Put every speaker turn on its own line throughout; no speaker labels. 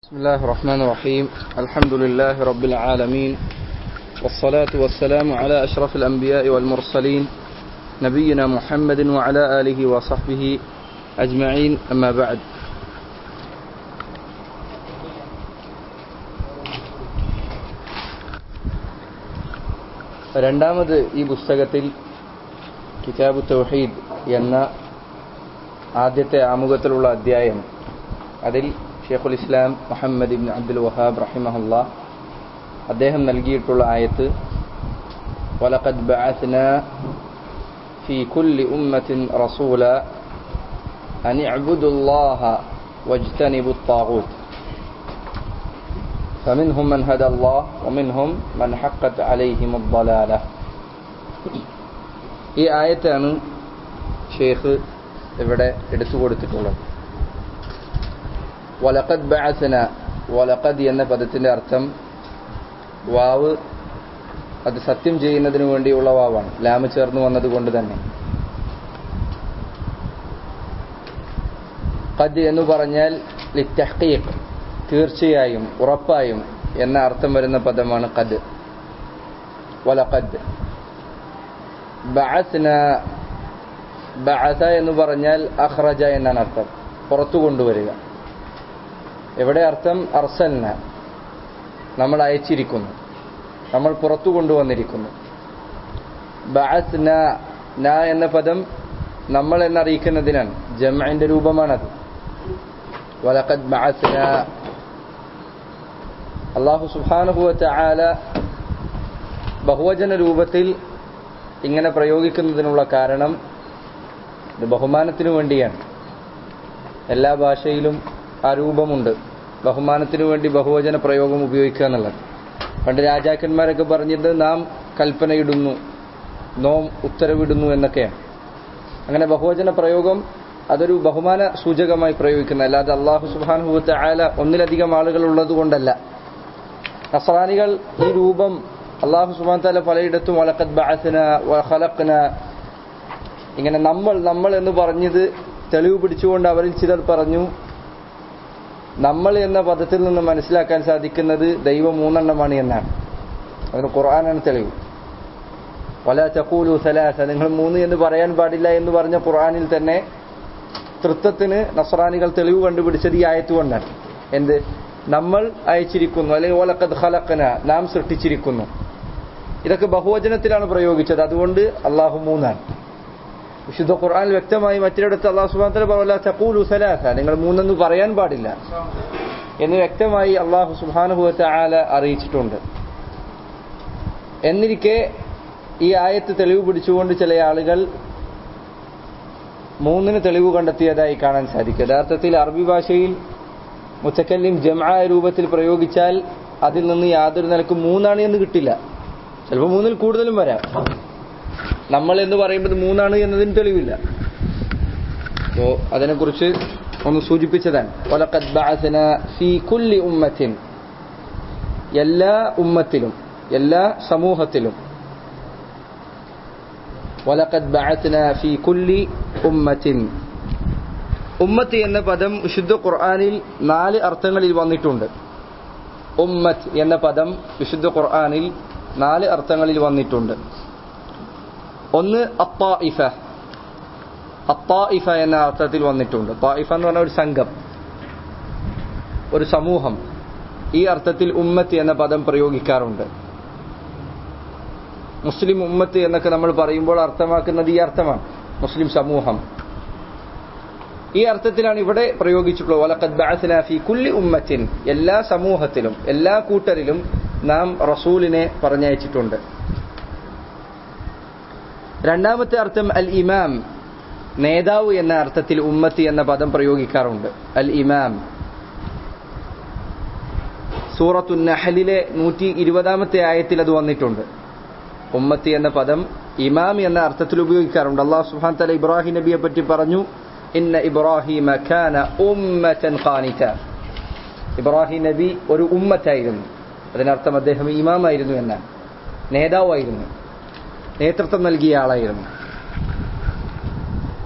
بسم الله الرحمن الرحيم الحمد لله رب العالمين والصلاة والسلام على أشرف الأنبياء والمرسلين نبينا محمد وعلى آله وصحبه أجمعين أما بعد രണ്ടാമത് ഈ പുസ്തകത്തിൽ കിതാബു തൗഹീദ് എന്ന ആദ്യത്തെ ആമുഖത്തിലുള്ള അധ്യായം അതിൽ ഷെയ്ഖുൽ ഇസ്ലാം മുഹമ്മദ് ഇബ്ൻ അബ്ദുൽ വഹാബ് റഹിമഹുല്ല അദ്ദേഹം നൽകിയിട്ടുള്ള ആയത്ത് ولقد بعثنا في كل أمة رسولا أن اعبدوا الله واجتنبوا الطاغوت فمنهم من هدى الله ومنهم من حقت عليهم الضلالة ഈ ആയത്താണ് ഷെയ്ഖ് ഇവിടെ എടുത്തു കൊടുത്തിട്ടുള്ളത് വലഖദ് ബഅസന വലഖദ് എന്ന പദത്തിന്റെ അർത്ഥം വാവ് അത് സത്യം ചെയ്യുന്നതിന് വേണ്ടിയുള്ള വാവാണ് ലാമ് ചേർന്ന് വന്നതുകൊണ്ട് തന്നെ ഖദ് എന്ന് പറഞ്ഞാൽ ലിത്തഹ്ഖീഖ് തീർച്ചയായും ഉറപ്പായും എന്ന അർത്ഥം വരുന്ന പദമാണ് ഖദ് വലഖദ് ബഅസ്ന ബഅസ എന്ന് പറഞ്ഞാൽ അഖ്റജ എന്നാണ് അർത്ഥം പുറത്തു കൊണ്ടുവരിക എവിടെ അർത്ഥം അർസൽന നമ്മൾ അയച്ചിരിക്കുന്നു നമ്മൾ പുറത്തു കൊണ്ടുവന്നിരിക്കുന്നു ബഅസ്ന ന എന്ന പദം നമ്മൾ എന്നറിയിക്കുന്നതിനാണ് ജമഅന്റെ രൂപമാണത് വലഖദ് ബഅസ്ന അള്ളാഹു സുബ്ഹാനഹു വതആല ബഹുവചന രൂപത്തിൽ ഇങ്ങനെ പ്രയോഗിക്കുന്നതിനുള്ള കാരണം ഇത് ബഹുമാനത്തിനു വേണ്ടിയാണ് എല്ലാ ഭാഷയിലും ആ രൂപമുണ്ട് ബഹുമാനത്തിനു വേണ്ടി ബഹുവചന പ്രയോഗം ഉപയോഗിക്കുക എന്നുള്ളത് പണ്ട് രാജാക്കന്മാരൊക്കെ പറഞ്ഞത് നാം കൽപ്പനയിടുന്നു നോം ഉത്തരവിടുന്നു എന്നൊക്കെയാണ് അങ്ങനെ ബഹുവചന പ്രയോഗം അതൊരു ബഹുമാന സൂചകമായി പ്രയോഗിക്കുന്ന അല്ലാതെ അള്ളാഹു സുബാനുഭവത്തെ ആയാല ഒന്നിലധികം ആളുകൾ ഉള്ളത് കൊണ്ടല്ല നസറാനികൾ ഈ രൂപം അള്ളാഹു സുബാൻ താല പലയിടത്തും വലക്കത് ബാസന ഖലഖന ഇങ്ങനെ നമ്മൾ നമ്മൾ എന്ന് പറഞ്ഞത് തെളിവ് പിടിച്ചുകൊണ്ട് അവരിൽ ചിലർ പറഞ്ഞു നമ്മൾ എന്ന പദത്തിൽ നിന്ന് മനസ്സിലാക്കാൻ സാധിക്കുന്നത് ദൈവം മൂന്നെണ്ണമാണ് എന്നാണ് അതിന് ഖുർആനാണ് തെളിവ് വല ചക്കൂലു സലാസ നിങ്ങൾ മൂന്ന് എന്ന് പറയാൻ പാടില്ല എന്ന് പറഞ്ഞ ഖുർആനിൽ തന്നെ തൃത്വത്തിന് നസ്രാനികൾ തെളിവ് കണ്ടുപിടിച്ചത് ഈ ആയത്തുകൊണ്ടാണ് എന്ത് നമ്മൾ അയച്ചിരിക്കുന്നു അല്ലെങ്കിൽ ഓലക്കത് ഖലക്കന നാം സൃഷ്ടിച്ചിരിക്കുന്നു ഇതൊക്കെ ബഹുവചനത്തിലാണ് പ്രയോഗിച്ചത് അതുകൊണ്ട് അള്ളാഹു മൂന്നാണ് വിശുദ്ധ ഖുർആൻ വ്യക്തമായി മറ്റിടത്ത് അള്ളാഹു സുബാന പറയല്ല ചക്കൂലു സലാസ നിങ്ങൾ മൂന്നെന്ന് പറയാൻ പാടില്ല എന്ന് വ്യക്തമായി അള്ളാഹു സുബാനുഭവത്തെ ആല അറിയിച്ചിട്ടുണ്ട് എന്നിരിക്കെ ഈ ആയത്ത് തെളിവ് പിടിച്ചുകൊണ്ട് ചില ആളുകൾ മൂന്നിന് തെളിവ് കണ്ടെത്തിയതായി കാണാൻ സാധിക്കും യഥാർത്ഥത്തിൽ അറബി ഭാഷയിൽ മുത്തക്കല്ലിം ജമാ രൂപത്തിൽ പ്രയോഗിച്ചാൽ അതിൽ നിന്ന് യാതൊരു നിലക്കും മൂന്നാണ് എന്ന് കിട്ടില്ല ചിലപ്പോൾ മൂന്നിൽ കൂടുതലും വരാം നമ്മൾ എന്ന് പറയുമ്പോൾ മൂന്നാണ് എന്നതിന് തെളിവില്ല അപ്പോ അതിനെക്കുറിച്ച് ഒന്ന് സൂചിപ്പിച്ചതാണ് ഉമ്മത്തിൻ എല്ലാ ഉമ്മത്തിലും എല്ലാ സമൂഹത്തിലും വലഖദ് ബഅത്ന ഫീ കുല്ലി ഉമ്മത്തിൻ ഉമ്മത്ത് എന്ന പദം വിശുദ്ധ ഖുർആനിൽ നാല് അർത്ഥങ്ങളിൽ വന്നിട്ടുണ്ട് ഉമ്മത്ത് എന്ന പദം വിശുദ്ധ ഖുർആനിൽ നാല് അർത്ഥങ്ങളിൽ വന്നിട്ടുണ്ട് ഒന്ന് അത്തായിഫ അത്തായിഫ എന്ന അർത്ഥത്തിൽ വന്നിട്ടുണ്ട് തായിഫ എന്ന് പറഞ്ഞ ഒരു സംഘം ഒരു സമൂഹം ഈ അർത്ഥത്തിൽ ഉമ്മത്ത് എന്ന പദം പ്രയോഗിക്കാറുണ്ട് മുസ്ലിം ഉമ്മത്ത് എന്നൊക്കെ നമ്മൾ പറയുമ്പോൾ അർത്ഥമാക്കുന്നത് ഈ അർത്ഥമാണ് മുസ്ലിം സമൂഹം ഈ അർത്ഥത്തിലാണ് ഇവിടെ പ്രയോഗിച്ചിട്ടുള്ളത് വലഖദ് ബഅസ്ന ഫീ കുല്ലി ഉമ്മത്തിൻ എല്ലാ സമൂഹത്തിലും എല്ലാ കൂട്ടരിലും നാം റസൂലിനെ പറഞ്ഞയച്ചിട്ടുണ്ട് രണ്ടാമത്തെ അർത്ഥം അൽ ഇമാം നേതാവ് എന്ന അർത്ഥത്തിൽ ഉമ്മത്തി എന്ന പദം പ്രയോഗിക്കാറുണ്ട് അൽ ഇമാം സൂറത്തു നഹലിലെ നൂറ്റി ഇരുപതാമത്തെ ആയത്തിൽ അത് വന്നിട്ടുണ്ട് ഉമ്മത്തി എന്ന പദം ഇമാം എന്ന അർത്ഥത്തിൽ ഉപയോഗിക്കാറുണ്ട് അള്ളാഹു സുഹാൻ തല ഇബ്രാഹിം നബിയെ പറ്റി പറഞ്ഞു ഇന്ന ഇബ്രാഹിമ ഖാന ഉമ്മത്തൻ ഖാനിത ഇബ്രാഹിം നബി ഒരു ഉമ്മത്തായിരുന്നു അതിനർത്ഥം അദ്ദേഹം ഇമാമായിരുന്നു എന്നാണ് നേതാവായിരുന്നു നേതൃത്വം നൽകിയ ആളായിരുന്നു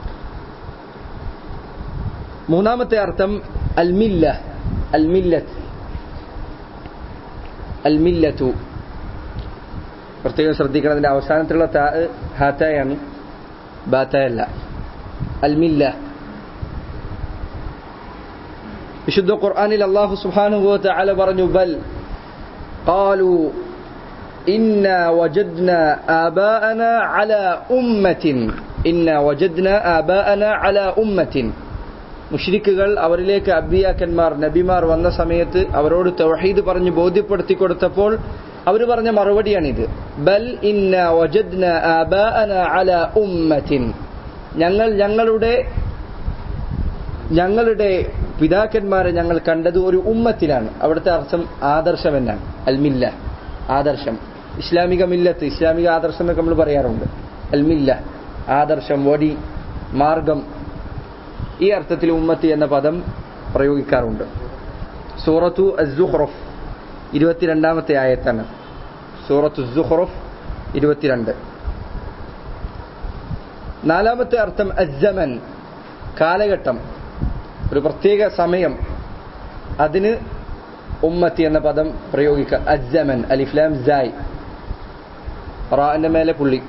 മൂന്നാമത്തെ അർത്ഥം അൽമില്ല അൽമില്ലത്ത് അൽ മില്ലത്തു പ്രത്യേകം ശ്രദ്ധിക്കണം അതിന്റെ അവസാനത്തിലുള്ള താ ഹാത്തായാണ് ബാത്തയല്ല അൽ മില്ല വിശുദ്ധ ഖുർആനിൽ അള്ളാഹു സുബ്ഹാനഹു വ തആല പറഞ്ഞു ബൽ ഖാലു ഇന്ന വജദ്ന ആബാഅന അലാ ഉമ്മത്തിൻ ഇന്ന വജദ്ന ആബാഅന അലാ ഉമ്മത്തിൻ മുഷ്രിക്കുകൾ അവരിലേക്ക് അബ്ബിയാക്കന്മാർ നബിമാർ വന്ന സമയത്ത് അവരോട് തൗഹീദ് പറഞ്ഞ് ബോധ്യപ്പെടുത്തി കൊടുത്തപ്പോൾ അവർ പറഞ്ഞ മറുപടിയാണിത് ബൽ ഇന്ന വജദ്ന ആബാഅന അലാ ഉമ്മത്തിൻ ഞങ്ങൾ ഞങ്ങളുടെ ഞങ്ങളുടെ പിതാക്കന്മാരെ ഞങ്ങൾ കണ്ടത് ഒരു ഉമ്മത്തിലാണ് അവിടുത്തെ അർത്ഥം ആദർശം എന്നാണ് അൽമില്ല ആദർശം ഇസ്ലാമിക മില്ലത്ത് ഇസ്ലാമിക ആദർശം എന്നൊക്കെ നമ്മൾ പറയാറുണ്ട് അൽമില്ല ആദർശം വടി മാർഗം ഈ അർത്ഥത്തിൽ ഉമ്മത്ത് എന്ന പദം പ്രയോഗിക്കാറുണ്ട് സൂറത്തു അസുഹ്റഫ് ഇരുപത്തിരണ്ടാമത്തെ ആയത്താണ് സൂറത്തു സുഹ്റഫ് ഇരുപത്തിരണ്ട് നാലാമത്തെ അർത്ഥം അജ്ജമൻ കാലഘട്ടം ഒരു പ്രത്യേക സമയം അതിന് ഉമ്മത്തി എന്ന പദം പ്രയോഗിക്കുക അജ്ജമൻ അലിഫ്ലാം ജായ് റാന്റെ മേലെ പുള്ളി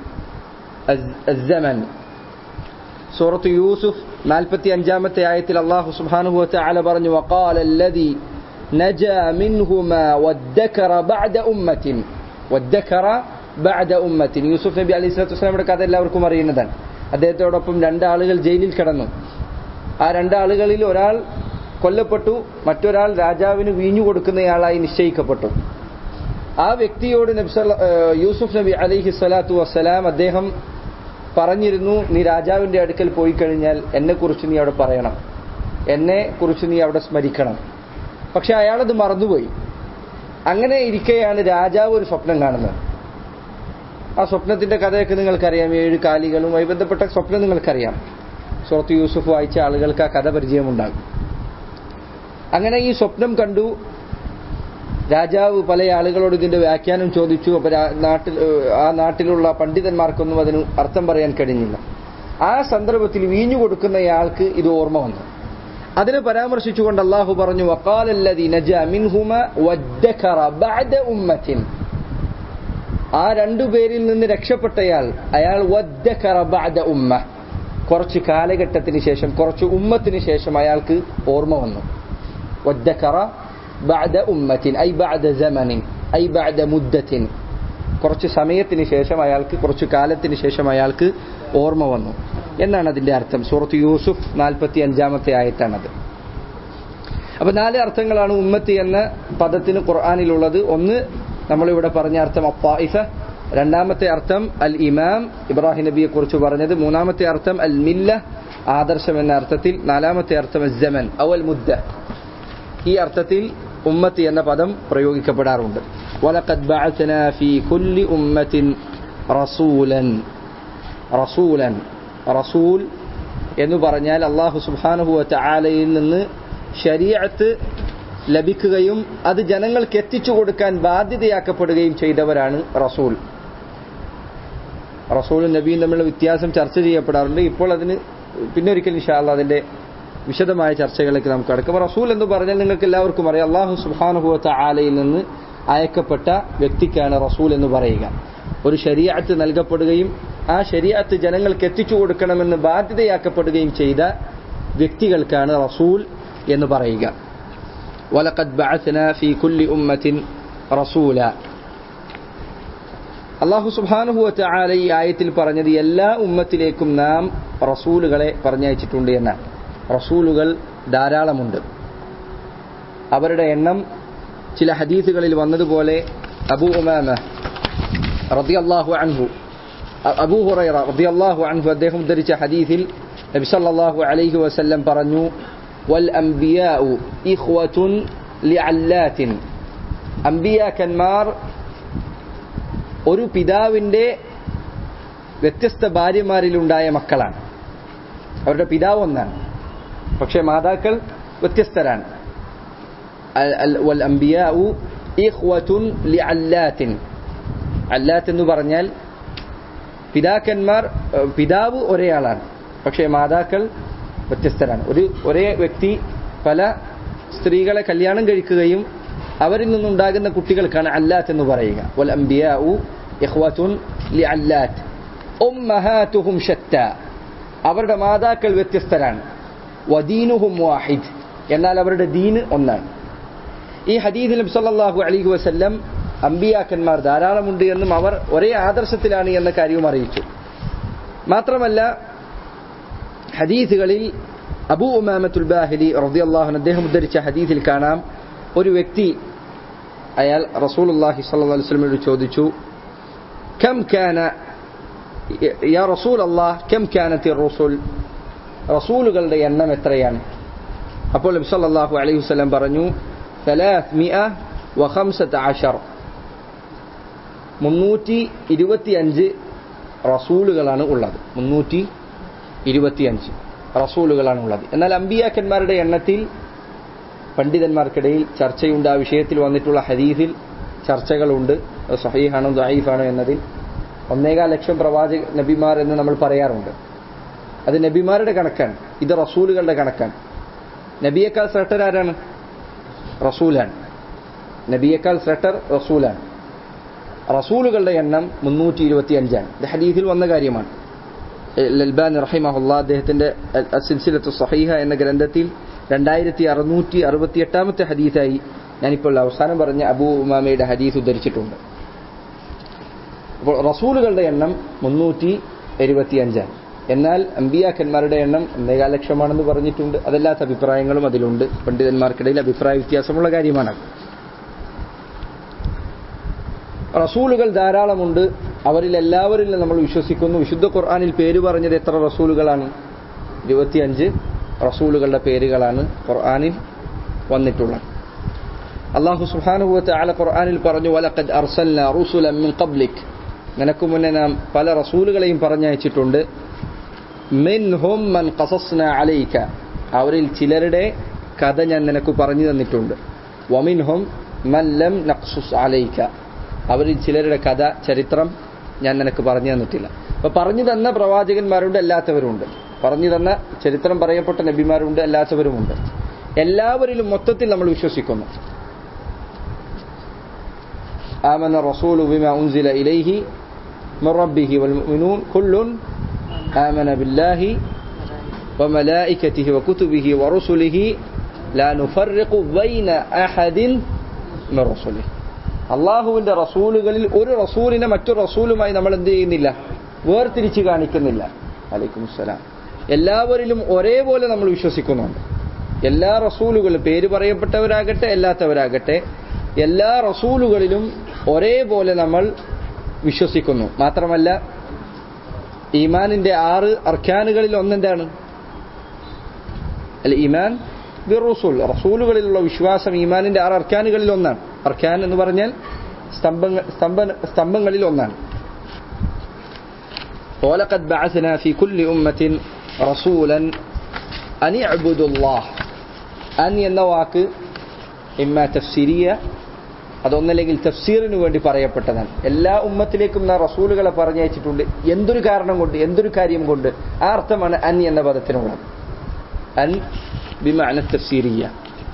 അജ്ജമൻ സൂറത്ത് യൂസുഫ് നാൽപ്പത്തി അഞ്ചാമത്തെ ആയത്തിൽ അള്ളാഹു സുബ്ഹാനഹു വതആല പറഞ്ഞു വഖാല الذي نجا منهما وادكر بعد أمة وادكر بعد أمة യൂസുഫ് നബി അലൈഹി സ്വലാത്തു വസ്സലാമയുടെ കഥ എല്ലാവർക്കും അറിയുന്നതാണ് അദ്ദേഹത്തോടൊപ്പം രണ്ടാളുകൾ ജയിലിൽ കിടന്നു ആ രണ്ടാളുകളിൽ ഒരാൾ കൊല്ലപ്പെട്ടു മറ്റൊരാൾ രാജാവിന് വീഞ്ഞു കൊടുക്കുന്നയാളായി നിശ്ചയിക്കപ്പെട്ടു ആ വ്യക്തിയോട് നബി യൂസുഫ് നബി അലൈഹി സ്വലാത്തു വസ്സലാം അദ്ദേഹം പറഞ്ഞിരുന്നു നീ രാജാവിന്റെ അടുക്കൽ പോയി കഴിഞ്ഞാൽ എന്നെ കുറിച്ച് നീ അവിടെ പറയണം എന്നെ കുറിച്ച് നീ അവിടെ സ്മരിക്കണം പക്ഷെ അയാളത് മറന്നുപോയി അങ്ങനെ ഇരിക്കെയാണ് രാജാവ് ഒരു സ്വപ്നം കാണുന്നത് ആ സ്വപ്നത്തിന്റെ കഥയൊക്കെ നിങ്ങൾക്കറിയാം ഏഴ് കാലികളുമായി ബന്ധപ്പെട്ട സ്വപ്നം നിങ്ങൾക്കറിയാം സുഹൃത്ത് യൂസുഫ് വായിച്ച ആളുകൾക്ക് ആ കഥ പരിചയമുണ്ടാകും അങ്ങനെ ഈ സ്വപ്നം കണ്ടു രാജാവ് പല ആളുകളോട് ഇതിന്റെ വ്യാഖ്യാനം ചോദിച്ചു അപ്പൊ നാട്ടിൽ ആ നാട്ടിലുള്ള പണ്ഡിതന്മാർക്കൊന്നും അതിന് അർത്ഥം പറയാൻ കഴിഞ്ഞില്ല ആ സന്ദർഭത്തിൽ വീഞ്ഞു കൊടുക്കുന്നയാൾക്ക് ഇത് ഓർമ്മ വന്നു അതിനെ പരാമർശിച്ചുകൊണ്ട് അള്ളാഹു പറഞ്ഞു വക്കാലല്ലതി നജ മിൻഹുമ വദ്ദഖറ ബഅദ ഉമ്മത്തിൻ ആ രണ്ടു പേരിൽ നിന്ന് രക്ഷപ്പെട്ടയാൾ അയാൾ വദ്ദഖറ ബഅദ ഉമ്മ കുറച്ച് കാലഘട്ടത്തിന് ശേഷം കുറച്ച് ഉമ്മത്തിന് ശേഷം അയാൾക്ക് ഓർമ്മ വന്നു വദ്ദഖറ ബഅദ ഉമ്മത്തിൻ ഐ ബഅദ സമനിൻ ഐ ബഅദ മുദ്ദത്തിൻ കുറച്ച് സമയത്തിന് ശേഷം അയാൾക്ക് കുറച്ച് കാലത്തിന് ശേഷം അയാൾക്ക് ഓർമ്മ വന്നു എന്നാണ് അതിന്റെ അർത്ഥം സൂറത്ത് യൂസുഫ് നാൽപ്പത്തി അഞ്ചാമത്തെ ആയത്താണത് അപ്പൊ നാല് അർത്ഥങ്ങളാണ് ഉമ്മത്തി എന്ന പദത്തിന് ഖുർആാനിലുള്ളത് ഒന്ന് നമ്മളിവിടെ പറഞ്ഞ അർത്ഥം അപ്പായിഫ രണ്ടാമത്തെ അർത്ഥം അൽ ഇമാം ഇബ്രാഹിം നബിയെ കുറിച്ച് പറഞ്ഞത് മൂന്നാമത്തെ അർത്ഥം അൽ മില്ല ആദർശം എന്ന അർത്ഥത്തിൽ നാലാമത്തെ അർത്ഥം ജമൻ അവൽ മുദ്ദ ഈ അർത്ഥത്തിൽ ഉമ്മത്തി എന്ന പദം പ്രയോഗിക്കപ്പെടാറുണ്ട് വലഖദ് ബഅത്ന ഫീ കുല്ലി ഉമ്മത്തിൻ റസൂലൻ റസൂലൻ റസൂൽ എന്ന് പറഞ്ഞാൽ അള്ളാഹു സുബ്ഹാനഹു വതആലയിൽ നിന്ന് ശരീഅത്ത് ലഭിക്കുകയും അത് ജനങ്ങൾക്ക് എത്തിച്ചു കൊടുക്കാൻ ബാധ്യതയാക്കപ്പെടുകയും ചെയ്തവരാണ് റസൂൽ റസൂലും നബിയും തമ്മിലുള്ള വ്യത്യാസം ചർച്ച ചെയ്യപ്പെടാറുണ്ട് ഇപ്പോൾ അതിന് പിന്നെ ഒരിക്കൽ ഇൻഷാല്ല അതിന്റെ വിശദമായ ചർച്ചകളിലേക്ക് നമുക്ക് കടക്കും റസൂൽ എന്ന് പറഞ്ഞാൽ നിങ്ങൾക്ക് എല്ലാവർക്കും അറിയാം അള്ളാഹു സുബാനുഭവത്ത ആലയിൽ നിന്ന് അയക്കപ്പെട്ട വ്യക്തിക്കാണ് റസൂൽ എന്ന് പറയുക ഒരു ശരീഅത്ത് നൽകപ്പെടുകയും ആ ശരീഅത്ത് ജനങ്ങൾക്ക് എത്തിച്ചു കൊടുക്കണമെന്ന് ബാധ്യതയാക്കപ്പെടുകയും ചെയ്ത വ്യക്തികൾക്കാണ് റസൂൽ എന്ന് പറയുക വലഖദ് ബഅത്ന ഫീ കുല്ലി ഉമ്മത്തിൻ റസൂല അള്ളാഹു സുബ്ഹാനഹു വതആല ഈ ആയത്തിൽ പറഞ്ഞത് എല്ലാ ഉമ്മത്തിലേക്കും നാം റസൂലുകളെ പറഞ്ഞയച്ചിട്ടുണ്ട് എന്നാണ് റസൂലുകൾ ധാരാളമുണ്ട് അവരുടെ എണ്ണം ചില ഹദീസുകളിൽ വന്നതുപോലെ അബൂ ഉമാമ റളിയല്ലാഹു അൻഹു അബൂ ഹുറൈറ റളിയല്ലാഹു അൻഹു അദ്ദേഹം ഉദ്ധരിച്ച ഹദീസിൽ നബി സല്ലല്ലാഹു അലൈഹി വസല്ലം പറഞ്ഞു വൽ അംബിയാഉ ഇഖ്വതുൻ ലിഅല്ലാത്തിൻ അംബിയാക്കന്മാർ ഒരു പിതാവിന്റെ വ്യത്യസ്ത ഭാര്യമാരിലുണ്ടായ മക്കളാണ് അവരുടെ പിതാവ് ഒന്നാണ് പക്ഷേ മാതാക്കൾ വ്യത്യസ്തരാണ് വൽ അംബിയാഉ ഇഖ്വതുൻ ലിഅല്ലാത്തിൻ അല്ലാത്ത് എന്ന് പറഞ്ഞാൽ പിതാക്കന്മാർ പിതാവ് ഒരേ ആളാണ് പക്ഷേ മാതാക്കൾ വ്യത്യസ്തരാണ് ഒരു ഒരേ വ്യക്തി പല സ്ത്രീകളെ കല്യാണം കഴിക്കുകയും അവരിൽ നിന്നുണ്ടാകുന്ന കുട്ടികൾക്കാണ് അല്ലാത്ത് എന്ന് പറയുക വൽ അംബിയാഉ ഇഖ്വത്തുൻ ലി അല്ലാത്ത് ഉമ്മഹാതുഹും ഷത്ത അവരുടെ മാതാക്കൾ വ്യത്യസ്തരാണ് വദീനുഹും വാഹിദ് എന്നാൽ അവരുടെ ദീന് ഒന്നാണ് ഈ ഹദീദിൽ സല്ലല്ലാഹു അലൈഹി വസല്ലം അമ്പിയാക്കന്മാർ ധാരാളമുണ്ട് എന്നും അവർ ഒരേ ആദർശത്തിലാണ് എന്ന കാര്യവും അറിയിച്ചു മാത്രമല്ല ഹദീസുകളിൽ അബൂ ഉമാമത്തുൽ ബാഹിലി റളിയല്ലാഹു അദ്ദേഹം ഉദ്ധരിച്ച ഹദീസിൽ കാണാം ഒരു വ്യക്തി അയാൾ റസൂലുള്ളാഹി സ്വല്ലല്ലാഹു അലൈഹി വസല്ലമയോട് ചോദിച്ചു കം കാന യാ റസൂൽ അള്ളാഹ് കം കാനത്തി റസൂൽ റസൂലുകളുടെ എണ്ണം എത്രയാണ് അപ്പോൾ നബി സല്ലല്ലാഹു അലൈഹി വസല്ലം പറഞ്ഞു ثلاثمائة وخمسة عشر മുന്നൂറ്റി ഇരുപത്തിയഞ്ച് റസൂലുകളാണ് ഉള്ളത് മുന്നൂറ്റി ഇരുപത്തിയഞ്ച് റസൂലുകളാണ് ഉള്ളത് എന്നാൽ അമ്പിയാക്കന്മാരുടെ എണ്ണത്തിൽ പണ്ഡിതന്മാർക്കിടയിൽ ചർച്ചയുണ്ട് ആ വിഷയത്തിൽ വന്നിട്ടുള്ള ഹദീസിൽ ചർച്ചകളുണ്ട് അത് സഹീഹാണോ ദായിഫാണോ എന്നതിൽ ഒന്നേകാൽ ലക്ഷം പ്രവാചക നബിമാർ എന്ന് നമ്മൾ പറയാറുണ്ട് അത് നബിമാരുടെ കണക്കാണ് ഇത് റസൂലുകളുടെ കണക്കാണ് നബിയേക്കാൾ ശ്രേഷ്ഠർ ആരാണ് റസൂലാണ് നബിയേക്കാൾ ശ്രേഷ്ഠർ റസൂലാണ് റസൂലുകളുടെ എണ്ണം മുന്നൂറ്റി ഇരുപത്തി അഞ്ചാണ് ഇത് ഹദീസിൽ വന്ന കാര്യമാണ് ലൽബാൻ റഹിമഹുല്ല അദ്ദേഹത്തിന്റെ സിൽസിലത്ത് സഹീഹ എന്ന ഗ്രന്ഥത്തിൽ രണ്ടായിരത്തി അറുന്നൂറ്റി അറുപത്തി എട്ടാമത്തെ ഹദീസായി ഞാനിപ്പോൾ അവസാനം പറഞ്ഞ അബൂ ഉമാമയുടെ ഹദീസ് ഉദ്ധരിച്ചിട്ടുണ്ട് അപ്പോൾ റസൂലുകളുടെ എണ്ണം മുന്നൂറ്റി എഴുപത്തി അഞ്ചാണ് എന്നാൽ അമ്പിയാക്കന്മാരുടെ എണ്ണം ഒന്നേകാൽ ലക്ഷമാണെന്ന് പറഞ്ഞിട്ടുണ്ട് അതല്ലാത്ത അഭിപ്രായങ്ങളും അതിലുണ്ട് പണ്ഡിതന്മാർക്കിടയിൽ അഭിപ്രായ വ്യത്യാസമുള്ള കാര്യമാണ് റസൂലുകൾ ധാരാളമുണ്ട് അവരിൽ എല്ലാവരിലും നമ്മൾ വിശ്വസിക്കുന്നു വിശുദ്ധ ഖുർആാനിൽ പേര് പറഞ്ഞത് എത്ര റസൂലുകളാണ് ഇരുപത്തിയഞ്ച് റസൂലുകളുടെ പേരുകളാണ് ഖുർആാനിൽ വന്നിട്ടുള്ളത് അള്ളാഹു സുഹാനുഭവത്തെ ആല ഖുർആാനിൽ പറഞ്ഞു വലഖദ് അർസൽന റസൂലൻ മിൻ ഖബ്ലിക് നിനക്ക് മുന്നേ നാം പല റസൂലുകളെയും പറഞ്ഞയച്ചിട്ടുണ്ട് മിൻഹും മൻ ഖസസ്ന അലൈക അവരിൽ ചിലരുടെ കഥ ഞാൻ നിനക്ക് പറഞ്ഞു തന്നിട്ടുണ്ട് വമിൻഹും മൻ ലം നഖ്സുസ് അലൈക അവരിൽ ചിലരുടെ കഥ ചരിത്രം ഞാൻ നിനക്ക് പറഞ്ഞു തന്നിട്ടില്ല അപ്പൊ പറഞ്ഞു തന്ന പ്രവാചകന്മാരുണ്ട് അല്ലാത്തവരുണ്ട് പറഞ്ഞു തന്ന ചരിത്രം പറയപ്പെട്ട നബിമാരുണ്ട് അല്ലാത്തവരുമുണ്ട് എല്ലാവരിലും മൊത്തത്തിൽ നമ്മൾ വിശ്വസിക്കുന്നു آمن الرسول بما أنزل إليه من ربه والمؤمنون كل آمن بالله وملائكته وكتبه ورسله لا نفرق بين أحد من رسله അള്ളാഹുവിന്റെ റസൂലുകളിൽ ഒരു റസൂലിനെ മറ്റു റസൂലുമായി നമ്മൾ എന്ത് ചെയ്യുന്നില്ല വേർതിരിച്ച് കാണിക്കുന്നില്ല അലൈക്കും സലാം എല്ലാവരിലും ഒരേപോലെ നമ്മൾ വിശ്വസിക്കുന്നുണ്ട് എല്ലാ റസൂലുകളും പേര് പറയപ്പെട്ടവരാകട്ടെ അല്ലാത്തവരാകട്ടെ എല്ലാ റസൂലുകളിലും ഒരേപോലെ നമ്മൾ വിശ്വസിക്കുന്നു മാത്രമല്ല ഈമാനിന്റെ ആറ് അർഖാനുകളിൽ ഒന്നെന്താണ് അല്ല ഈമാൻ ബിർ റസൂൽ റസൂലുകളിലുള്ള വിശ്വാസം ഈമാനിന്റെ ആറ് അർഖാനുകളിൽ ഒന്നാണ് അർഖാൻ എന്ന് പറഞ്ഞാൽ സ്തംഭങ്ങൾ സ്തംഭ സ്തംഭങ്ങളിൽ ഒന്നാണ് ولقد بعثنا في كل أمة رسولا أن يعبدوا الله أن എന്ന വാക്ക് ഇമ്മ തഫ്സിരിയ അതൊന്നല്ലെങ്കിൽ തഫ്സീറിന് വേണ്ടി പറയപ്പെട്ടതാണ് എല്ലാ ഉമ്മത്തിലേക്കും നാം റസൂലുകളെ പറഞ്ഞയച്ചിട്ടുണ്ട് എന്തൊരു കാരണം കൊണ്ട് എന്തൊരു കാര്യം കൊണ്ട് ആ അർത്ഥമാണ് അൻ എന്ന പദത്തിനുള്ളത് അൻ ബിമഅന തഫ്സീരിയ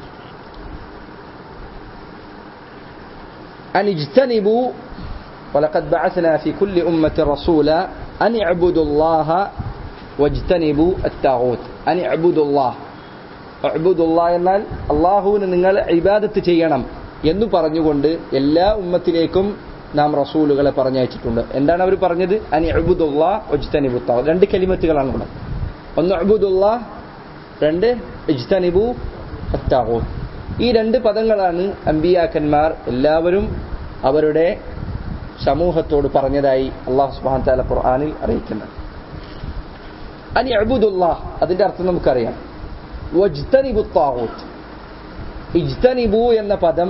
أن اجتنبوا ولقد بعثنا في كل أمة رسولا أن اعبدوا الله واجتنبوا الطاغوت أن اعبدوا الله اعبدوا الله എന്നാൽ അള്ളാഹുവിന് നിങ്ങൾ ഇബാദത്ത് ചെയ്യണം എന്ന് പറഞ്ഞുകൊണ്ട് എല്ലാ ഉമ്മത്തിലേക്കും നാം റസൂലുകളെ പറഞ്ഞയച്ചിട്ടുണ്ട് എന്താണ് അവർ പറഞ്ഞത് അനി അബുദുള്ള ഒജ്തനിബു താവ് രണ്ട് കലിമത്തുകളാണ് ഉള്ളത് ഒന്ന് അബുദുള്ള രണ്ട് ഇജ്തനിബു അത്താവോ ഈ രണ്ട് പദങ്ങളാണ് അമ്പിയാക്കന്മാർ എല്ലാവരും അവരുടെ സമൂഹത്തോട് പറഞ്ഞതായി അള്ളാഹു സുബാൻ താല ഖുർആാനിൽ അറിയിക്കുന്നത് അനി അബുദുള്ള അതിന്റെ അർത്ഥം നമുക്കറിയാം വജ്തനിബു താവൂത്ത് ഇജ്തനിബു എന്ന പദം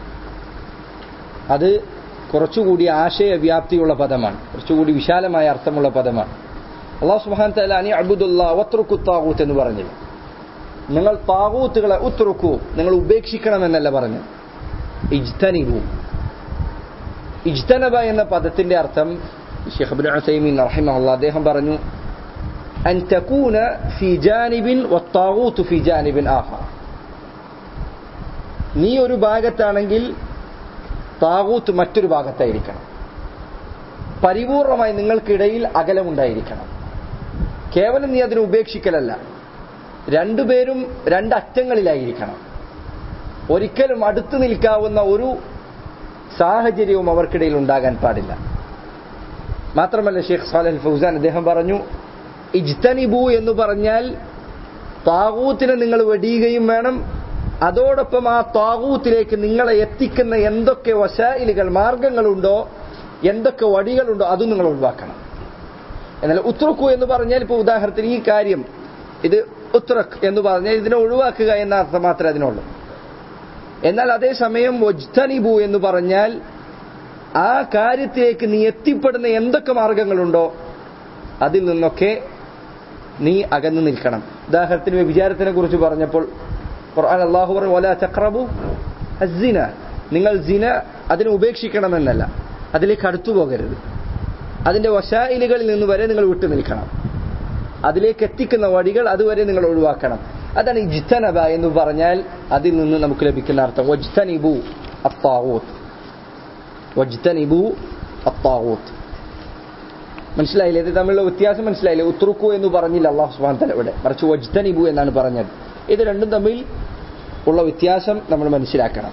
അത് കുറച്ചുകൂടി ആശയവ്യാപ്തിയുള്ള പദമാണ് കുറച്ചുകൂടി വിശാലമായ അർത്ഥമുള്ള പദമാണ് അള്ളാഹു സുബാൻ തലാനി അബുദുല്ലാ ഒത്രുക്കു താകൂത്ത് എന്ന് പറഞ്ഞില്ല നിങ്ങൾ താകൂത്തുകളെ ഉത്രുക്കു നിങ്ങൾ ഉപേക്ഷിക്കണമെന്നല്ല പറഞ്ഞു ഇജ്തനിബു ഇജ്തനബ എന്ന പദത്തിന്റെ അർത്ഥം ഷെഹബുൽ ഹുസൈമീൻ റഹിമഹുല്ല അദ്ദേഹം പറഞ്ഞു അൻ തകൂന ഫി ജാനിബിൻ വത്താകൂത്ത് ഫി ജാനിബിൻ ആഹാ നീ ഒരു ഭാഗത്താണെങ്കിൽ താകൂത്ത് മറ്റൊരു ഭാഗത്തായിരിക്കണം പരിപൂർണമായി നിങ്ങൾക്കിടയിൽ അകലമുണ്ടായിരിക്കണം കേവലം നീ അതിനെ ഉപേക്ഷിക്കലല്ല രണ്ടുപേരും രണ്ടറ്റങ്ങളിലായിരിക്കണം ഒരിക്കലും അടുത്തു നിൽക്കാവുന്ന ഒരു സാഹചര്യവും അവർക്കിടയിൽ ഉണ്ടാകാൻ പാടില്ല മാത്രമല്ല ഷെയ്ഖ് സാലൽ ഫൗസാൻ അദ്ദേഹം പറഞ്ഞു ഇജ്തനിബു എന്ന് പറഞ്ഞാൽ താകൂത്തിനെ നിങ്ങൾ വെടിയുകയും വേണം അതോടൊപ്പം ആ താകൂത്തിലേക്ക് നിങ്ങളെ എത്തിക്കുന്ന എന്തൊക്കെ വശായിലുകൾ മാർഗങ്ങളുണ്ടോ എന്തൊക്കെ വടികളുണ്ടോ അതും നിങ്ങൾ ഒഴിവാക്കണം എന്നാൽ ഉത്രക്കു എന്ന് പറഞ്ഞാൽ ഇപ്പോൾ ഉദാഹരണത്തിന് ഈ കാര്യം ഇത് ഉത്രക് എന്ന് പറഞ്ഞാൽ ഇതിനെ ഒഴിവാക്കുക എന്ന അർത്ഥം മാത്രമേ അതിനുള്ളൂ എന്നാൽ അതേസമയം വജ്തനിബു എന്ന് പറഞ്ഞാൽ ആ കാര്യത്തിലേക്ക് നീ എത്തിപ്പെടുന്ന എന്തൊക്കെ മാർഗങ്ങളുണ്ടോ അതിൽ നിന്നൊക്കെ നീ അകന്നു നിൽക്കണം ഉദാഹരണത്തിന് വ്യഭിചാരത്തിനെ കുറിച്ച് പറഞ്ഞപ്പോൾ ഖുർആൻ അള്ളാഹു പറഞ്ഞു വല ചക്രബു അസിന നിങ്ങൾ സിന അതിനെ ഉപേക്ഷിക്കണമെന്നല്ല അതിലേക്ക് അടുത്തു പോകരുത് അതിന്റെ വശായിലുകളിൽ നിന്ന് വരെ നിങ്ങൾ വിട്ടു നിൽക്കണം അതിലേക്ക് എത്തിക്കുന്ന വഴികൾ അതുവരെ നിങ്ങൾ ഒഴിവാക്കണം അതാണ് ഇജ്തനബ എന്ന് പറഞ്ഞാൽ അതിൽ നിന്ന് നമുക്ക് ലഭിക്കുന്ന അർത്ഥം വജ്തനിബു അത്താവൂത്ത് വജ്തനിബു അത്താവൂത്ത് മനസ്സിലായില്ലേ ഇത് തമ്മിലുള്ള വ്യത്യാസം മനസ്സിലായില്ലേ ഉത്രുക്കു എന്ന് പറഞ്ഞില്ല അള്ളാഹു സുബാൻ തല ഇവിടെ മറിച്ച് വജ്തനിബു എന്നാണ് പറഞ്ഞത് ഇത് രണ്ടും തമ്മിൽ ഉള്ള വ്യത്യാസം നമ്മൾ മനസ്സിലാക്കണം